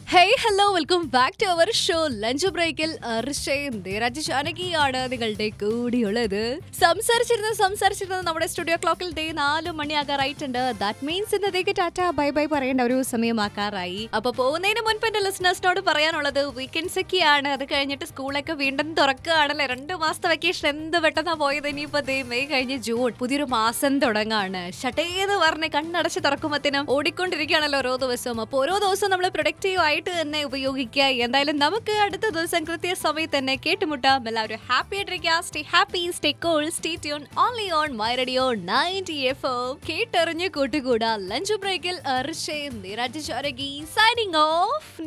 hey hello welcome back to our show lunch ബ്രേക്കിൽ അർഷയും ധീരജ് ജാനകിയാണ് നിങ്ങളുടെ കൂടിയുള്ളത് സംസാരിച്ചിരുന്നത് സംസാരിച്ചിരുന്നത് നമ്മുടെ സ്റ്റുഡിയോ ക്ലോക്കിൽ ഡേ നാല് മണിയാകാറായിട്ടുണ്ട് ദാറ്റ് മീൻസ് ഇന്നത്തേക്ക് ടാറ്റ ബൈ ബൈ പറയേണ്ട ഒരു സമയമാക്കാറായി അപ്പൊ പോകുന്നതിന് മുൻപ് എന്റെ ലിസണേഴ്സിനോട് പറയാനുള്ളത് വീക്കെൻഡ്സ് ഒക്കെയാണ് അത് കഴിഞ്ഞിട്ട് സ്കൂളൊക്കെ വീണ്ടും തുറക്കുകയാണല്ലേ രണ്ട് മാസത്തെ വെക്കേഷൻ എന്ത് പെട്ടെന്നാ പോയത് ഇനിയിപ്പോ ദേ മെയ് കഴിഞ്ഞ് ജൂൺ പുതിയൊരു മാസം തുടങ്ങാണ് ഷട്ടേന്ന് പറഞ്ഞ് കണ്ണടച്ച് തുറക്കുമ്പത്തിനും ഓടിക്കൊണ്ടിരിക്കുകയാണല്ലോ ഓരോ ദിവസവും അപ്പൊ ഓരോ ദിവസവും നമ്മൾ പ്രൊഡക്റ്റീവ് ആയിട്ട് തന്നെ ഉപയോഗിക്കുക എന്തായാലും നമുക്ക് അടുത്ത ദിവസം കൃത്യ സമയത്ത് തന്നെ കേട്ടുമുട്ടാം എല്ലാവരും ഹാപ്പി ആയിട്ടിരിക്കുക stay happy stay cool stay tune only on my radio ninety F O കേട്ടറിഞ്ഞ് കൂട്ടുകൂടാ ലഞ്ച് ബ്രേക്കിൽ അർഷയും നിരാജ് ചാരകി സൈനിങ് ഓഫ്